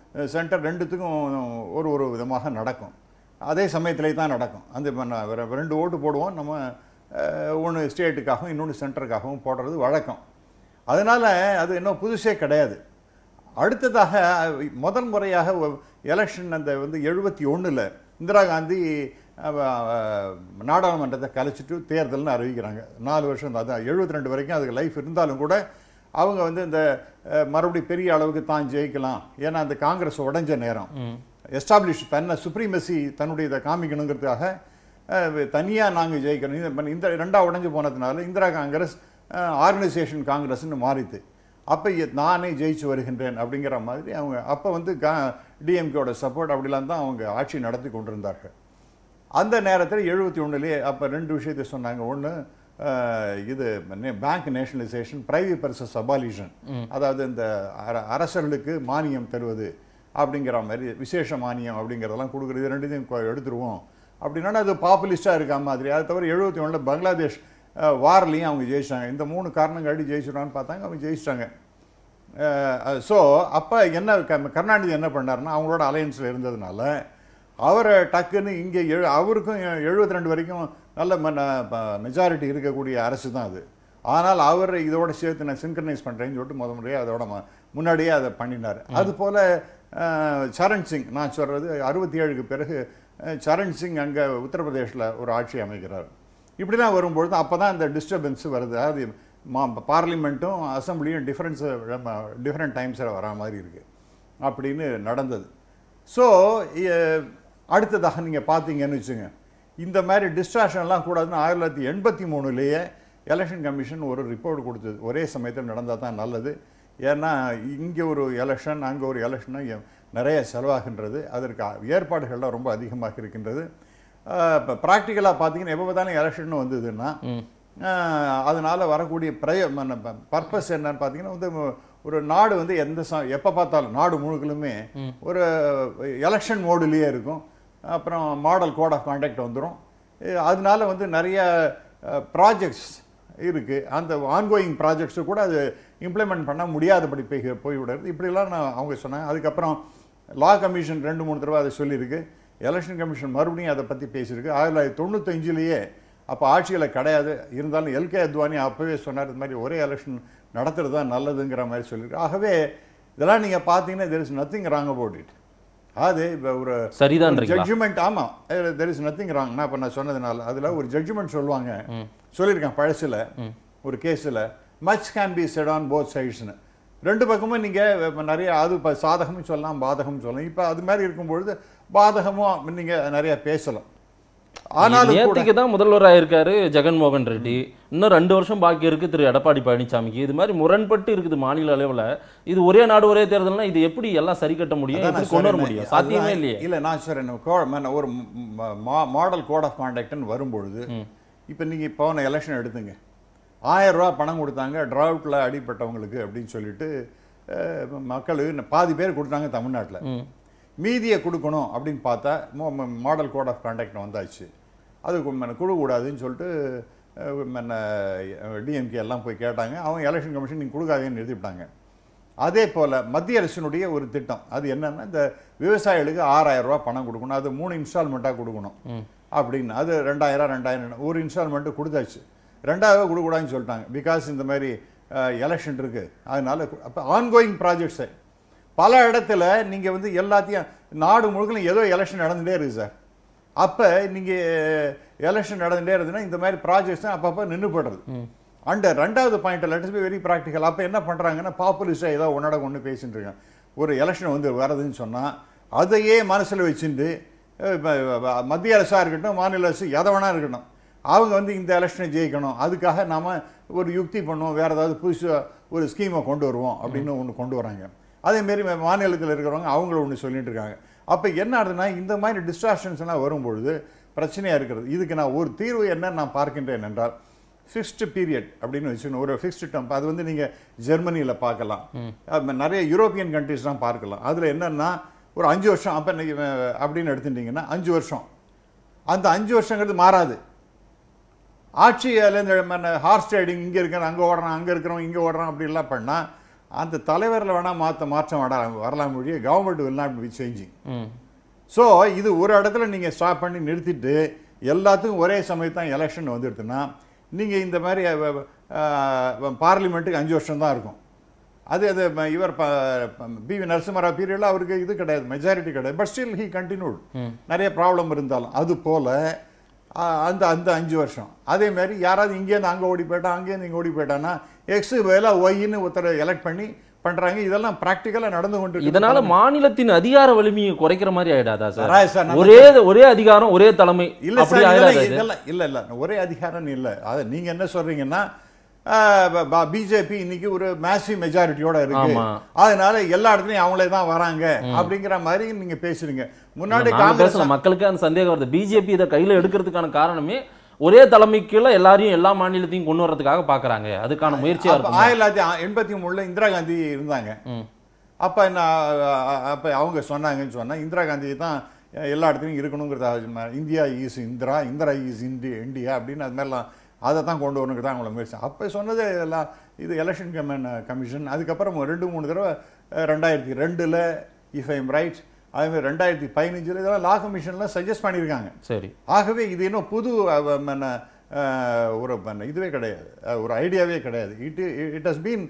சென்டர் ரெண்டுத்துக்கும் ஒரு ஒரு விதமாக நடக்கும் அதே சமயத்திலே தான் நடக்கும் அந்த இப்ப நான் வேற ரெண்டு ஓட்டு போடுவோம் நம்ம ஒன்று ஸ்டேட்டுக்காகவும் இன்னொன்று சென்டருக்காகவும் போடுறது வழக்கம் அதனால் அது இன்னும் புதுசே கிடையாது அடுத்ததாக முதல் முறையாக எலெக்ஷன் அந்த வந்து எழுபத்தி ஒண்ணுல இந்திரா காந்தி அவ, அஹ், நாடாளுமன்றத்தை கலைச்சிட்டு தேர்தல்னு அறிவிக்கிறாங்க நாலு வருஷம் தான் அதான் எழுபத்தி ரெண்டு வரைக்கும் அதுக்கு லைஃப் இருந்தாலும் கூட அவங்க வந்து இந்த அஹ், மறுபடியும் பெரிய அளவுக்கு தான் ஜெயிக்கலாம் ஏன்னா அந்த காங்கிரஸ் உடைஞ்ச நேரம் எஸ்டாப்ளிஷ் தன்னை சுப்ரீமசி தன்னுடைய இதை காமிக்கணுங்கிறதுக்காக தனியாக நாங்கள் ஜெயிக்கணும் இந்த- இப்ப இந்த ரெண்டா உடைஞ்சு போனதுனால இந்திரா காங்கிரஸ் ஆர்கனைசேஷன் காங்கிரஸ்னு மாறித்து அப்போ நானே ஜெயிச்சு வருகின்றேன் அப்படிங்கிற மாதிரி அவங்க அப்போ வந்து கா டிஎம்கேயோட சப்போர்ட் அப்படிலாம் தான் அவங்க ஆட்சி நடத்தி கொண்டிருந்தார்கள் அந்த நேரத்தில் எழுபத்தி ஒன்றுலேயே அப்போ ரெண்டு விஷயத்தை சொன்னாங்க ஒன்று இது bank nationalisation private purse abolition அதாவது இந்த அர- அரசர்களுக்கு மானியம் தருவது அப்படிங்கிற மாதிரி விசேஷ மானியம் அப்படிங்கிறதெல்லாம் கொடுக்குறது இது ரெண்டுத்தையும் கொ- எடுத்துருவோம் அப்படின்னா அது பாப்புலிஸ்டாக இருக்க மாதிரி அது தவிர எழுபத்தி ஒன்றில் பங்களாதேஷ் வார்லையும் அவங்க ஜெயிச்சிட்டாங்க இந்த மூணு காரணங்காட்டி ஜெயிச்சிடான்னு பார்த்தாங்க அவங்க ஜெயிச்சிட்டாங்க ஸோ அப்போ என்ன க- கருணாநிதி என்ன பண்ணாருன்னா அவங்களோட அலையன்ஸில் இருந்ததுனால அவரை டக்குன்னு இங்கே எழு அவருக்கும் எழுபத்தி ரெண்டு வரைக்கும் நல்ல மெஜாரிட்டி இருக்கக்கூடிய அரசு தான் அது ஆனால் அவர் இதோட சேர்த்து நான் சின்க்ரனைஸ் பண்ணுறேன்னு சொல்லிட்டு முத முறையாக அதோட ம- முன்னாடியே அதை பண்ணினார் அதுபோல் சரண் சிங் நான் சொல்கிறது அறுபத்தி ஏழுக்கு பிறகு அஹ், சரண் சிங் அங்கே உத்தரப்பிரதேசில் ஒரு ஆட்சி அமைக்கிறார் இப்படிலாம் வரும்பொழுது அப்போ தான் இந்த டிஸ்டர்பன்ஸ் வருது அதாவது மா பார்லிமெண்ட்டும் அசம்பிளியும் டிஃப்ரென்ஸ் டிஃப்ரெண்ட் டைம்ஸில் வரா மாதிரி இருக்குது அப்படின்னு நடந்தது ஸோ அடுத்ததாக நீங்கள் பார்த்தீங்கன்னு வச்சுங்க இந்த மாதிரி டிஸ்ட்ராக்ஷன்லாம் கூடாதுன்னு ஆயிரத்தி தொள்ளாயிரத்தி எண்பத்தி மூணுலேயே எலெக்ஷன் கமிஷன் ஒரு ரிப்போர்ட் கொடுத்தது ஒரே சமயத்தில் நடந்தால் தான் நல்லது ஏன்னா இங்கே ஒரு எலெக்ஷன் அங்கே ஒரு எலெக்ஷன் நிறைய செலவாகின்றது அதற்கு ஏற்பாடுகள்லாம் ரொம்ப அதிகமாக இருக்கின்றது இப்போ ப்ராக்டிக்கலாக பார்த்தீங்கன்னா எப்போ பார்த்தாலும் எலெக்ஷன் வந்ததுன்னா ஆஹ் அதனால வரக்கூடிய பிரய பர்பஸ் என்னன்னு பார்த்தீங்கன்னா வந்து ஒரு நாடு வந்து எந்த ச எப்போ பார்த்தாலும் நாடு முழுக்கலுமே ஒரு எலெக்ஷன் மோடுலேயே இருக்கும் அப்புறம் மாடல் கோட் ஆஃப் கான்டாக்ட் வந்துடும் அதனால வந்து நிறைய ப்ராஜெக்ட்ஸ் இருக்குது அந்த ஆன்கோயிங் ப்ராஜெக்ட்ஸு கூட அது இம்ப்ளிமெண்ட் பண்ண முடியாதபடி போய் போய்விடுறது இப்படிலாம் நான் அவங்க சொன்னாங்க அதுக்கப்புறம் லா கமிஷன் ரெண்டு மூணு தடவை அதை சொல்லியிருக்கு எலெக்ஷன் கமிஷன் மறுபடியும் அதை பற்றி பேசியிருக்கு ஆயிரத்தி தொள்ளாயிரத்தி தொண்ணூத்தஞ்சுலேயே அப்போ ஆட்சியில் கிடையாது இருந்தாலும் எல்கே அத்வானி அப்போவே சொன்னார் இது மாதிரி ஒரே எலெக்ஷன் நடத்துறது தான் நல்லதுங்கிற மாதிரி சொல்லியிருக்கு ஆகவே இதெல்லாம் நீங்கள் பார்த்தீங்கன்னா there is nothing wrong about it அது இப்போ ஒரு சரிதான்றீங்களா ஜட்ஜ்மெண்ட் ஆமா தெர் இஸ் நத்திங் ராங் நான் இப்போ நான் சொன்னதுனால அதுல ஒரு ஜட்ஜ்மெண்ட் சொல்லுவாங்க சொல்லியிருக்கேன் பழசுல ஒரு கேஸில் much can be said on both சைட்ஸ்னு ரெண்டு பக்கமும் நீங்க இப்ப நிறைய அது இப்போ சாதகமும் சொல்லலாம் பாதகமும் சொல்லலாம் இப்போ அது மாதிரி இருக்கும்பொழுது பாதகமும் நீங்க நிறைய பேசலாம் ஆனாலும் கூட நேத்திக்கு தான் முதல்வராக இருக்காரு ஜெகன்மோகன் ரெட்டி இன்னும் ரெண்டு வருஷம் பாக்கி இருக்கு திரு எடப்பாடி பழனிசாமிக்கு இது மாதிரி முரண்பட்டு இருக்குது மாநில அளவுல இது ஒரே நாடு ஒரே தேர்தல்னா இது எப்படி எல்லாம் சரி கட்ட முடியும் அதான் எப்படி நான் கொண்டு வர சொல்றேனே. முடியும் சாத்தியமே அதுதான் இல்லையே இல்ல நான் சொல்றேன் கோ- ம- ஒரு மாடல் கோட் ஆஃப் கான்டாக்ட்னு வரும்பொழுது இப்போ நீங்க போன எலெக்ஷன் எடுத்துங்க ஆயிரம் ரூபாய் பணம் கொடுத்தாங்க ட்ராவுட்ல அடிப்பட்டவங்களுக்கு அப்படின்னு சொல்லிட்டு அஹ், மக்கள் பாதி பேர் கொடுத்தாங்க தமிழ்நாட்டில் மீதியை கொடுக்கணும் அப்படின்னு பார்த்தா மாடல் கோட் ஆஃப் கான்டாக்ட் வந்தாச்சு அது கொடுக்கூடாதுன்னு சொல்லிட்டு டிஎம்கே எல்லாம் போய் கேட்டாங்க அவங்க எலெக்ஷன் கமிஷன் நீங்கள் கொடுக்காதேன்னு நிறுத்திவிட்டாங்க அதே போல் மத்திய அரசினுடைய ஒரு திட்டம் அது என்னன்னா இந்த விவசாயிகளுக்கு ஆறாயிரம் ரூபாய் பணம் கொடுக்கணும் அது மூணு இன்ஸ்டால்மெண்ட்டாக கொடுக்கணும் அப்படின்னு அது ரெண்டாயிரம் ரெண்டாயிரம் ஒரு இன்ஸ்டால்மெண்ட்டு கொடுத்தாச்சு ரெண்டாயிரம் ரூபாய் கொடுக்கூடாதுன்னு சொல்லிட்டாங்க பிகாஸ் இந்த மாதிரி எலெக்ஷன் இருக்கு அதனால அப்போ ஆன்கோயிங் ப்ராஜெக்ட்ஸு பல இடத்துல நீங்கள் வந்து எல்லாத்தையும் நாடு முழுக்கலும் ஏதோ எலெக்ஷன் நடந்துகிட்டே இருக்கு சார் அப்போ நீங்கள் எலெக்ஷன் நடந்துகிட்டே இருந்ததுன்னா இந்த மாதிரி ப்ராஜெக்ட்ஸ் தான் அப்பப்போ நின்று போடுறது அண்ட் ரெண்டாவது point let's be very practical அப்போ என்ன பண்ணுறாங்கன்னா பாப்புலிஸ்டாக ஏதோ ஒன்னோட ஒன்று பேசிட்டு இருக்காங்க ஒரு எலெக்ஷன் வந்து வருதுன்னு சொன்னால் அதையே மனசில் வச்சுட்டு அஹ், இப்ப, அஹ், மத்திய அரசாக இருக்கட்டும் மாநில அரசு எதை வேணா இருக்கட்டும் அவங்க வந்து இந்த எலெக்ஷனை ஜெயிக்கணும் அதுக்காக நாம ஒரு யுக்தி பண்ணுவோம் வேற ஏதாவது புதுசாக ஒரு ஸ்கீமை கொண்டு வருவோம் அப்படின்னு ஒன்று கொண்டு வராங்க அதேமாரி மாநிலத்தில் இருக்கிறவங்க அவங்கள ஒன்று சொல்லிட்டு இருக்காங்க அப்போ என்ன ஆகுதுன்னா இந்த மாதிரி டிஸ்ட்ராக்ஷன்ஸ் எல்லாம் வரும்பொழுது பிரச்சனையாக இருக்கிறது இதுக்கு நான் ஒரு தீர்வு என்ன நான் பார்க்கின்றேன் என்றால் ஃபிக்ஸ்டு பீரியட் அப்படின்னு வச்சுக்கணும் ஒரு ஃபிக்ஸ்டு டம்ப் அது வந்து நீங்கள் ஜெர்மனியில் பார்க்கலாம் அது நிறைய யூரோப்பியன் கண்ட்ரிஸ்லாம் பார்க்கலாம் அதில் என்னன்னா ஒரு அஞ்சு வருஷம் அப்போ அப்படின்னு எடுத்துட்டீங்கன்னா அஞ்சு வருஷம் அந்த அஞ்சு வருஷங்கிறது மாறாது ஆட்சியில் இந்த ஹார்ஸ் ரைடிங் இங்கே இருக்கிற அங்கே ஓடுறான் அங்கே இருக்கிறவன் இங்கே ஓடுறான் அப்படிலாம் பண்ணால் அந்த தலைவரில் வேணா மாற்ற மாற்றம் வர வரலாம் மொழியே government will not be changing ம் ஸோ இது ஒரு இடத்துல நீங்கள் ஸ்டாப் பண்ணி நிறுத்திட்டு எல்லாத்துக்கும் ஒரே சமயத்தான் எலெக்ஷன் வந்துடுதுன்னா நீங்கள் இந்த மாதிரி பார்லிமெண்ட்டுக்கு அஞ்சு வருஷம் தான் இருக்கும் அது அது ம- இவர் பி வி நரசிம்மராவ் பீரியடில் அவருக்கு இது கிடையாது மெஜாரிட்டி கிடையாது பட் ஸ்டில் ஹி கண்டினியூட் நிறைய ப்ராப்ளம் இருந்தாலும் அது போல் அந்த அந்த அஞ்சு வருஷம் அதே மாதிரி யாராவது இங்கேருந்து அங்கே ஓடி போயிட்டா அங்கேருந்து இங்கே ஓடி போயிட்டான்னா எக்ஸு வேலை ஒய்ன்னு ஒருத்தரை எலெக்ட் பண்ணி பண்ணுறாங்க இதெல்லாம் ப்ராக்டிக்கலாக நடந்து கொண்டு இருக்கு. இதனால மாநிலத்தின் அதிகார வலிமையை குறைக்கிற மாதிரி ஆயிடாதா சார் ராய் சார், நான் ஒரே ஒரே அதிகாரம் ஒரே தலைமை இல்ல அப்படி சார் ஆயிடாது இதெல்லாம் இது? இதெல்லாம் இல்ல இல்ல ஒரே அதிகாரம் இல்ல அது நீங்க என்ன சொல்றீங்கன்னா பிஜேபி இன்னைக்கு ஒரு மேசிவ் மெஜாரிட்டியோட இருக்கு ஆமா. அதனால எல்லா இடத்துலயும் அவங்களே தான் வராங்க அப்படிங்கிற மாதிரி நீங்க பேசுறீங்க முன்னாடி நாங்க காங்கிரஸ் பேசல மக்களுக்கு அந்த சந்தேகம் வருது பிஜேபி இதை கையில எடுக்கிறதுக்கான காரணமே ஒரே தலைமைக்குள்ள எல்லாரையும் எல்லா மாநிலத்தையும் கொண்டு வர்றதுக்காக பாக்குறாங்க அதுக்கான முயற்சியா அப்ப இருக்கும் ஆயிரத்தி தொள்ளாயிரத்தி எண்பத்தி மூணுல இந்திரா காந்தி இருந்தாங்க ம். அப்ப என்ன அப்ப அவங்க சொன்னாங்கன்னு சொன்னா இந்திரா காந்தி தான் எல்லா இடத்துலையும் இருக்கணுங்கிறத India is Indira Indira is இண்டி இந்தியா அப்படின்னு அது மாதிரிலாம் அதை தான் கொண்டு வரணுங்கிறத அவங்கள முயற்சி அப்போ சொன்னது எல்லாம் இது எலெக்ஷன் கமன் கமிஷன் அதுக்கப்புறம் ரெண்டு மூணு தடவை அஹ், ரெண்டாயிரத்தி ரெண்டில் இஃப் ஐம் ரைட் அதேமாதிரி ரெண்டாயிரத்தி பதினஞ்சில் இதெல்லாம் லா கமிஷன்லாம் சஜஸ்ட் பண்ணியிருக்காங்க சரி ஆகவே இது இன்னும் புது அஹ், மன்ன, அஹ், ஒரு மன்ன, இதுவே கிடையாது அஹ், ஒரு ஐடியாவே கிடையாது it it has been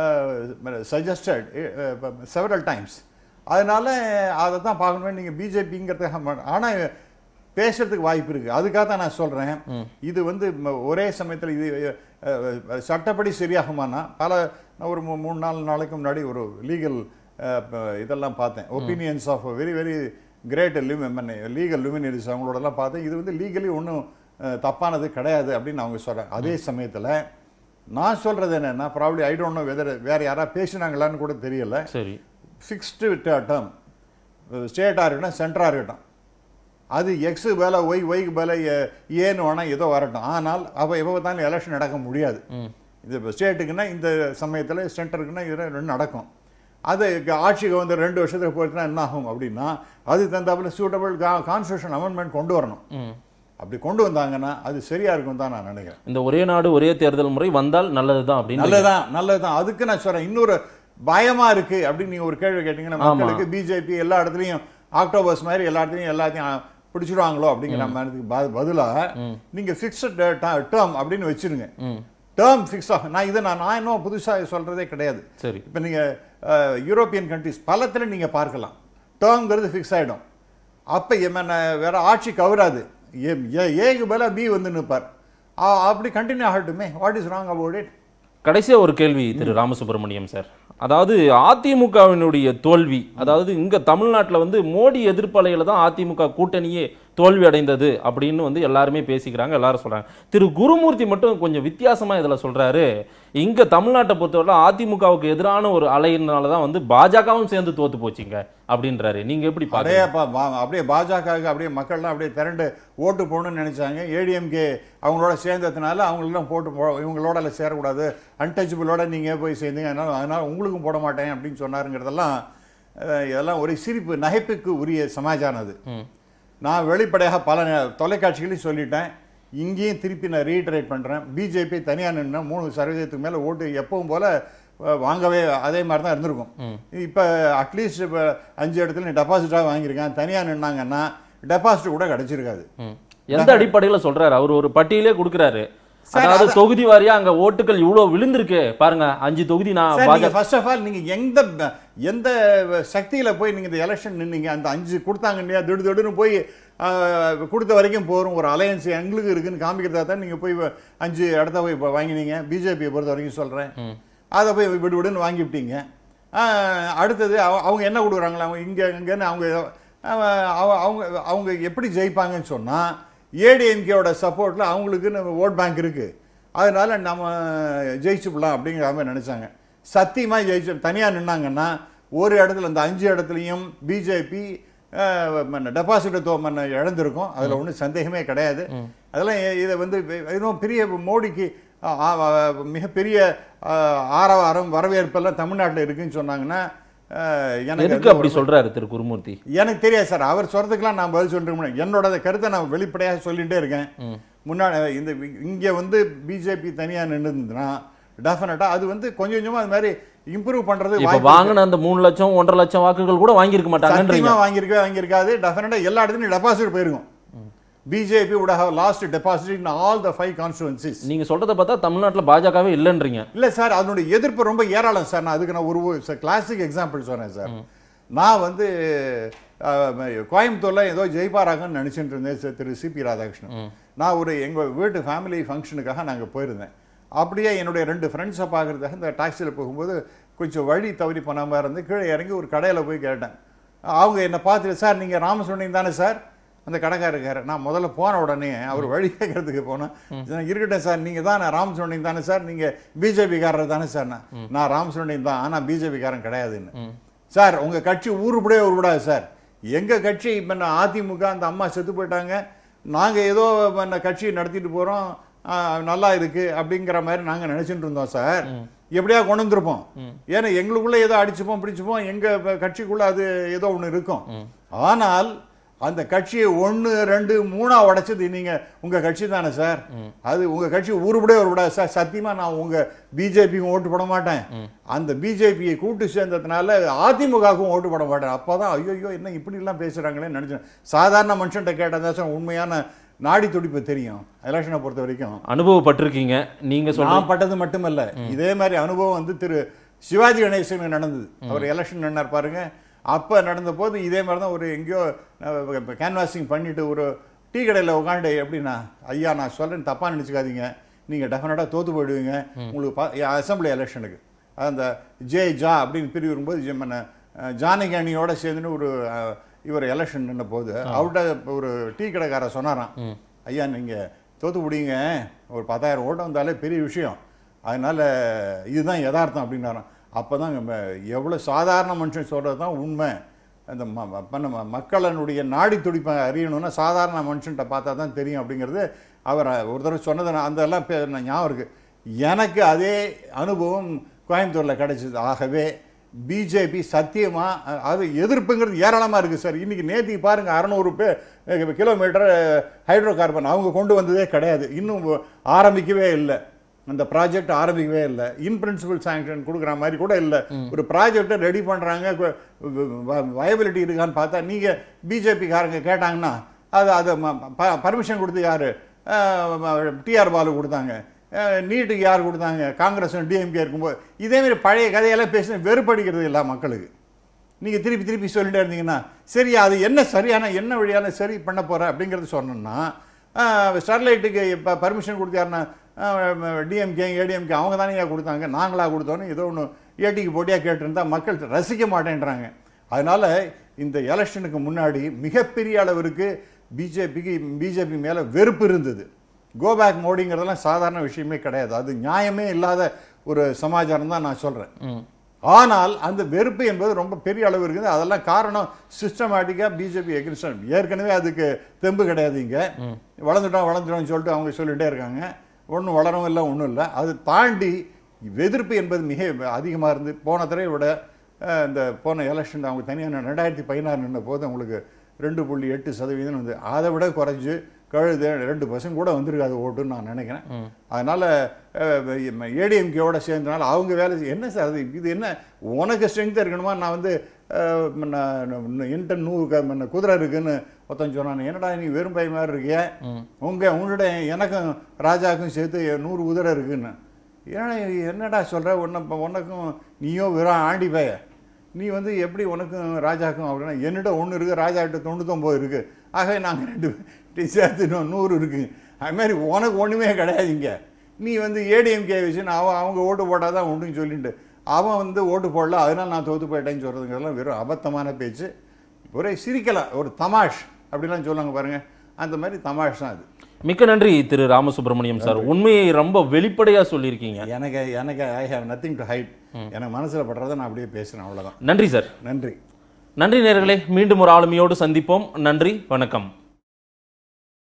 suggested several times அதனால அதை தான் பார்க்கணுமே நீங்கள் பிஜேபிங்கிறதுக்காக ஆனால் பேசுறதுக்கு வாய்ப்பு இருக்குது அதுக்காக தான் நான் சொல்கிறேன் இது வந்து ம- ஒரே சமயத்தில் இது அஹ், அஹ், சட்டப்படி சரியாகுமானா பல நான் ஒரு மூ- மூணு நாலு நாளைக்கு முன்னாடி ஒரு லீகல் இதெல்லாம் பார்த்தேன் opinions of very very great legal luminaries அவங்களோடலாம் பார்த்தேன் இது வந்து லீகலி ஒன்றும் தப்பானது கிடையாது அப்படின்னு அவங்க சொல்கிறாங்க அதே சமயத்தில் நான் சொல்கிறது என்னென்னா probably I don't know whether வேறு யாராவது பேசினாங்களான்னு கூட தெரியல சரி ஃபிக்ஸ்டு டேர்ம் ஸ்டேட்டாக இருக்கட்டும் சென்டராக இருக்கட்டும் அது எக்ஸு வேலை ஒய் ஒய்க்கு வேலை ஏன்னு வேணால் ஏதோ வரட்டும் ஆனால் அப்போ எப்போ பார்த்தாலும் எலெக்ஷன் நடக்க முடியாது ம். இது இப்போ ஸ்டேட்டுக்குன்னா இந்த சமயத்தில் சென்டருக்குன்னா இது ரெண்டு நடக்கும் அது க- ஆட்சிக்கு வந்து ரெண்டு வருஷத்துக்கு போயிட்டுனா என்ன ஆகும் அப்படின்னா அது தந்தாப்புல சூட்டபிள் கான்ஸ்டியூஷன் அமெண்ட்மெண்ட் கொண்டு வரணும் ம். அப்படி கொண்டு வந்தாங்கன்னா அது சரியா இருக்கும் தான் நான் நினைக்கிறேன் இந்த ஒரே நாடு ஒரே தேர்தல் முறை வந்தால் நல்லதுதான் அப்படின்னு நல்லதுதான் நல்லதுதான் அதுக்கு நான் சொல்றேன் இன்னொரு பயமா இருக்கு அப்படின்னு நீங்க ஒரு கேள்வி கேட்டீங்கன்னா ஆமா. மக்களுக்கு பிஜேபி எல்லா இடத்துலயும் ஆக்டோபஸ் மாதிரி எல்லா இடத்துலயும் எல்லாத்தையும் பிடிச்சிடுவாங்களோ அப்படிங்கிற மாதிரி ப- பதிலா நீங்க ஃபிக்ஸட் டேர்ம் அப்படின்னு வச்சிருங்க ம் டேர்ம் ஃபிக்ஸ் ஆகும் நான் இதை நான் நான் இன்னும் புதுசா சொல்றதே கிடையாது சரி இப்போ நீங்க அஹ், யூரோப்பியன் கண்ட்ரிஸ் பலத்துல நீங்க பார்க்கலாம் டேர்ம்ங்கிறது ஃபிக்ஸ் ஆயிடும் அப்ப என்ன வேற ஆட்சி கவராது ஏ ஏ- ஏக்கு பதிலா பி வந்து நிற்பார் அப்படி கண்டினியூ ஆகட்டுமே what is wrong about it கடைசியா ஒரு கேள்வி திரு ராமசுப்ரமணியம் சார் அதாவது அதிமுகவினுடைய தோல்வி அதாவது இங்க தமிழ்நாட்டுல வந்து மோடி எதிர்ப்பலையில தான் அதிமுக கூட்டணியே தோல்வி அடைந்தது அப்படின்னு வந்து எல்லாருமே பேசிக்கிறாங்க எல்லாரும் சொல்றாங்க திரு குருமூர்த்தி மட்டும் கொஞ்சம் வித்தியாசமா இதுல சொல்றாரு இங்க தமிழ்நாட்டை பொறுத்தவரை அதிமுகவுக்கு எதிரான ஒரு அலையினால தான் வந்து பாஜகவும் சேர்ந்து தோத்து போச்சுங்க அப்படின்றாரு நீங்க எப்படி அப்படியே பாருங்க பா- பா- அப்படியே பாஜகவுக்கு அப்படியே மக்கள்லாம் அப்படியே திரண்டு ஓட்டு போடணும்னு நினைச்சாங்க ஏடிஎம்கே அவங்களோட சேர்ந்ததுனால அவங்களெல்லாம் போட்டு போ இவங்களோட எல்லாம் சேரக்கூடாது அன்டச்சபிளோட நீங்க போய் சேர்ந்தீங்க அதனால அதனால உங்களுக்கும் போட மாட்டேன் அப்படின்னு சொன்னாருங்கிறதெல்லாம் அஹ், இதெல்லாம் ஒரு சிரிப்பு நகைப்புக்கு உரிய சமாச்சாரம் அது ம். நான் வெளிப்படையாக பல நே- தொலைக்காட்சிகளையும் சொல்லிட்டேன் இங்கேயும் திருப்பி நான் ரீட்ரேட் பண்ணுறேன் பிஜேபி தனியாக நின்று மூணு சதவீதத்துக்கு மேலே ஓட்டு எப்பவும் போல் வாங்கவே அதே மாதிரி தான் இருந்திருக்கும் இப்போ அட்லீஸ்ட் இப்போ அஞ்சு இடத்துல நீ டெபாசிட்டாக வாங்கியிருக்கேன் தனியாக நின்னாங்கன்னா டெபாசிட் கூட கிடச்சிருக்காது ம். எந்த அடிப்படையில சொல்றாரு அவர் ஒரு பட்டியலே கொடுக்குறாரு சார், அதாவது அத- தொகுதி வாரியா அங்க ஓட்டுகள் இவ்வளவு விழுந்திருக்கு பாருங்க அஞ்சு தொகுதி நான் சார் பாஜக நீங்கள் ஃபர்ஸ்ட் ஆஃப் ஆல் நீங்கள் எந்த ப- எந்த சக்தியில் போய் நீங்கள் இந்த எலெக்ஷன் நின்னீங்க அந்த அஞ்சு கொடுத்தாங்க இல்லையா திடு திடுன்னு போய் ஆஹ், கொடுத்த வரைக்கும் போகிறோம் ஒரு அலையன்ஸ் எங்களுக்கு இருக்குன்னு காமிக்கிறதா தான் நீங்கள் போய் வ- அஞ்சு இடத்த போய் இப்போ வாங்கினீங்க பிஜேபியை பொறுத்த வரைக்கும் சொல்கிறேன் அதை போய் விடு விடுன்னு வாங்கிவிட்டீங்க ஆஹ், அடுத்தது அவ- அவங்க என்ன கொடுக்குறாங்களா அவங்க இங்கே இங்கேன்னு அவங்க அவ- அவ- அவங்க அவங்க எப்படி ஜெயிப்பாங்கன்னு சொன்னால் ஏடிஎம்கேவோட சப்போர்ட்டில் அவங்களுக்குன்னு ஓட் பேங்க் இருக்குது அதனால நம்ம ஜெயிச்சுப்பலாம் அப்படிங்கிற மாதிரி நினைச்சாங்க சத்தியமாக ஜெயிச்சு தனியாக நின்னாங்கன்னா ஒரு இடத்துல இந்த அஞ்சு இடத்துலையும் பிஜேபி டெபாசிட் தோமன் இழந்திருக்கும் அதில் ஒன்றும் சந்தேகமே கிடையாது அதெல்லாம் இ- இதை வந்து இன்னும் பெரிய மோடிக்கு ஆ, ஆ, மிகப்பெரிய ஆ, ஆரவாரம் வரவேற்பெல்லாம் தமிழ்நாட்டில் இருக்குன்னு சொன்னாங்கன்னா ஆ, எனக்கு எதுக்கு அது அப்படி சொல்றாரு திரு குருமூர்த்தி எனக்கு தெரியாது சார் அவர் சொல்றதுக்கெல்லாம் நான் பதில் சொல்லிட்டு என்னோட கருத்தை நான் வெளிப்படையாக சொல்லிட்டே இருக்கேன் முன்னாடி இந்த இங்கே வந்து பிஜேபி தனியாக நின்றுதுன்னா டெஃபினட்டாக அது வந்து கொஞ்சம் கொஞ்சமாக அது மாதிரி இம்ப்ரூவ் பண்றது இப்ப வாய்ப்பு வாங்கின அந்த மூணு லட்சம் ஒன்றரை லட்சம் வாக்குகள் கூட வாங்கியிருக்க மாட்டாங்கன்றீங்க சத்தியமா வாங்கியிருக்கவே வாங்கியிருக்காது டெஃபினட்டா எல்லா இடத்துலையும் டெபாசிட் போயிருக்கும் BJP would have lost deposit in all the five constituencies நீங்க சொல்றத பார்த்தா தமிழ்நாட்டுல பாஜகவே இல்லைன்றீங்க இல்ல சார் அதனுடைய எதிர்ப்பு ரொம்ப ஏராளம் சார் நான் அதுக்கு நான் ஒரு கிளாசிக் எக்ஸாம்பிள் சொன்னேன் சார் நான் வந்து அஹ், கோயம்புத்தூர்ல ஏதோ ஜெயிப்பாராகன்னு நினைச்சிட்டு இருந்தேன் சார் திரு சிபி ராதாகிருஷ்ணன் நான் ஒரு எங்க வீட்டு ஃபேமிலி ஃபங்க்ஷனுக்காக நாங்க போயிருந்தேன் அப்படியே என்னுடைய ரெண்டு ஃப்ரெண்ட்ஸை பார்க்கறதுக்காக இந்த டாக்ஸியில் போகும்போது கொஞ்சம் வழி தவறி போன மாதிரி இருந்து கீழே இறங்கி ஒரு கடையில் போய் கேட்டேன் அவங்க என்னை பார்த்துட்டு சார் நீங்கள் ராமசுவனிங் தானே சார் அந்த கடைக்காரருக்காரு நான் முதல்ல போன உடனே அவர் வழி கேட்கறதுக்கு போனேன் நான் இருக்கட்டும் சார் நீங்கள் தான் ராமசுவனிங் தானே சார் நீங்கள் பிஜேபிக்காரர் தானே சார் நான் நான் ராமசுவனிங் தான் ஆனால் பிஜேபிக்காரன் கிடையாதுன்னு சார் உங்கள் கட்சி ஊருப்படியே உருப்படாது சார் எங்கள் கட்சி இப்போ நான் அதிமுக அந்த அம்மா செத்து போயிட்டாங்க நாங்கள் ஏதோ இந்த கட்சியை நடத்திட்டு போகிறோம் நல்லா இருக்கு அப்படிங்கிற மாதிரி நாங்கள் நினச்சிட்டு இருந்தோம் சார் எப்படியா கொண்டு வந்திருப்போம் ஏன்னா எங்களுக்குள்ள ஏதோ அடிச்சுப்போம் பிடிச்சுப்போம் எங்க கட்சிக்குள்ள அது ஏதோ ஒன்று இருக்கும் ஆனால் அந்த கட்சியை ஒன்று ரெண்டு மூணா உடைச்சது நீங்க உங்க கட்சி தானே சார் அது உங்க கட்சி ஊருபடியே ஒரு சார் சத்தியமா நான் உங்க பிஜேபிக்கும் ஓட்டு போட மாட்டேன் அந்த பிஜேபியை கூட்டு சேர்ந்ததுனால அதிமுகவுக்கும் ஓட்டு போட மாட்டேன் அப்பதான் ஐயோ என்ன இப்படி எல்லாம் பேசுறாங்களேன்னு நினைச்சேன் சாதாரண மனுஷன்ட்ட கேட்டதா சார் உண்மையான நாடி துடிப்பு தெரியும் எலெக்ஷனை பொறுத்த வரைக்கும் அனுபவப்பட்டிருக்கீங்க நீங்க சொல்ற நான் பட்டது மட்டுமல்ல இதே மாதிரி அனுபவம் வந்து திரு சிவாஜி கணேசனுக்கு நடந்தது அவர் எலெக்ஷன் நின்னார் பாருங்க அப்போ நடந்த போது இதே மாதிரி தான் ஒரு எங்கேயோ கேன்வாசிங் பண்ணிட்டு ஒரு டீ கடையில் உட்காந்து எப்படின்னா ஐயா நான் சொல்றேன் தப்பாக நினச்சிக்காதீங்க நீங்கள் டெஃபினட்டாக தோத்து போயிடுவீங்க உங்களுக்கு அசம்பிளி எலெக்ஷனுக்கு அந்த ஜே ஜா அப்படின்னு பிரிவு வரும்போது ஜெ- மன்ன, அஹ், ஜானகி அணியோட சேர்ந்துன்னு ஒரு அஹ், இவர் எலெக்ஷன் நின்ன போது அவர்கிட்ட ஒரு டீ கடைக்காரர் சொன்னாராம் ஐயா நீங்கள் தோத்து விடுங்க ஒரு பத்தாயிரம் ஓட்டம் வந்தாலே பெரிய விஷயம் அதனால இதுதான் யதார்த்தம் அப்படின்னாராம் அப்போ தான் எவ்வளோ சாதாரண மனுஷன் சொல்கிறது தான் உண்மை அந்த ம ம- பண்ண ம- மக்களினுடைய நாடி துடிப்பை அறியணும்னா சாதாரண மனுஷன்கிட்ட பார்த்தா தான் தெரியும் அப்படிங்கிறது அவர் ஒரு தடவை சொன்னது நான் அதெல்லாம் பே- நான் ஞாபகம் இருக்கு எனக்கு அதே அனுபவம் கோயம்புத்தூரில் கிடைச்சது ஆகவே பிஜேபி சத்தியமா அ- அது எதிர்ப்புங்கிறது ஏராளமாக இருக்குது சார் இன்னைக்கு நேத்திக்கு பாருங்க அறநூறு பே கிலோமீட்டர் ஹைட்ரோ கார்பன் அவங்க கொண்டு வந்ததே கிடையாது இன்னும் ஆரம்பிக்கவே இல்லை அந்த ப்ராஜெக்ட் ஆரம்பிக்கவே இல்லை இன் பிரின்சிபல் சாங்ஷன் கொடுக்குற மாதிரி கூட இல்லை ஒரு ப்ராஜெக்டை ரெடி பண்ணுறாங்க வயபிலிட்டி இருக்கான்னு பார்த்தா நீங்கள் பிஜேபிக்காரங்க கேட்டாங்கன்னா அது அதை பர்மிஷன் கொடுத்து யார் டிஆர் பாலு கொடுத்தாங்க அஹ், நீட்டுக்கு யார் கொடுத்தாங்க காங்கிரஸ் டிஎம்கே இருக்கும்போது இதேமாரி பழைய கதையெல்லாம் பேசின வெறுப்படிக்கிறது இல்லை மக்களுக்கு நீங்கள் திருப்பி திருப்பி சொல்லிட்டே இருந்தீங்கன்னா சரி அது என்ன சரியான என்ன வழியான சரி பண்ண போகிற அப்படிங்கிறது சொன்னோம்னா ஆஹ், ஸ்டெர்லைட்டுக்கு இப்போ பர்மிஷன் கொடுத்தாருன்னா டிஎம்கே ஏடிஎம்கே அவங்க தானே கொடுத்தாங்க நாங்களா கொடுத்தோன்னு ஏதோ ஒன்று ஏடிக்கு போட்டியாக கேட்டிருந்தா மக்கள் ரசிக்க மாட்டேன்றாங்க அதனால இந்த எலெக்ஷனுக்கு முன்னாடி மிகப்பெரிய அளவிற்கு பிஜேபிக்கு பிஜேபி மேலே வெறுப்பு இருந்தது கோபேக் மோடிங்கிறதெல்லாம் சாதாரண விஷயமே கிடையாது அது நியாயமே இல்லாத ஒரு சமாச்சாரம் தான் நான் சொல்கிறேன் ஆனால் அந்த வெறுப்பு என்பது ரொம்ப பெரிய அளவு இருக்குது அதெல்லாம் காரணம் சிஸ்டமேட்டிக்காக பிஜேபி எகிரிஸ்டன் ஏற்கனவே அதுக்கு தெம்பு கிடையாது இங்கே வளர்ந்துட்டோம் வளர்ந்துட்டோம்னு சொல்லிட்டு அவங்க சொல்லிட்டே இருக்காங்க ஒன்றும் வளரவும் இல்லை ஒன்றும் இல்லை அது தாண்டி எதிர்ப்பு என்பது மிக அதிகமாக இருந்து போன தடவை விட அஹ், இந்த போன எலெக்ஷன் அவங்க தனியாக ரெண்டாயிரத்தி பதினாறு நின்ற போது அவங்களுக்கு ரெண்டு புள்ளி எட்டு சதவீதம் வந்து அதை விட குறைஞ்சு கழுது ரெண்டு பர்சன்ட் கூட வந்திருக்காது ஓட்டுன்னு நான் நினைக்கிறேன் அதனால ஏடிஎம்கேவோட சேர்ந்தனால அவங்க வேலை செய்ய- என்ன சார் அது இது என்ன உனக்கு ஸ்ட்ரென்த் இருக்கணுமா நான் வந்து என்கிட்ட நூறு க- மன்ன குதிரை இருக்குன்னு ஒருத்தன் சொன்னான் என்னடா நீ வெறும் பை மாதிரி இருக்கிய உங்க உன்னோட எனக்கும் ராஜாக்கும் சேர்த்து நூறு குதிரை இருக்குன்னு ஏன்னா என்னடா சொல்ற உன்னை உனக்கும் நீயோ வெறும் ஆண்டி பைய நீ வந்து எப்படி உனக்கும் ராஜாக்கும் அப்படின்னா என்னிட்ட ஒன்று இருக்குது ராஜா கிட்ட தொண்ணூத்தொம்பது இருக்குது ஆகவே நாங்கள் ரெண்டு பேரும் சேர்த்து இன்னும் நூறு இருக்குங்க அது மாதிரி உனக்கு ஒன்றுமே கிடையாது இங்கே நீ வந்து ஏடிஎம்கே வச்சுன்னு அவன் அவங்க ஓட்டு போட்டால் தான் உண்டுன்னு சொல்லிட்டு அவன் வந்து ஓட்டு போடல அதனால் நான் தோத்து போயிட்டேன்னு சொல்கிறதுங்கெல்லாம் வெறும் அபத்தமான பேச்சு ஒரே சிரிக்கலாம் ஒரு தமாஷ் அப்படிலாம் சொல்லுவாங்க பாருங்கள் அந்த மாதிரி தமாஷ் தான் அது மிக்க நன்றி திரு ராமசுப்ரமணியம் சார் உண்மையை ரொம்ப வெளிப்படையா சொல்லியிருக்கீங்க எனக்கு எனக்கு I have nothing to hide எனக்கு மனசில் படுறதை நான் அப்படியே பேசுகிறேன் அவ்வளோதான் நன்றி சார் நன்றி நன்றி நேர்களே மீண்டும் ஒரு ஆளுமையோடு சந்திப்போம் நன்றி வணக்கம்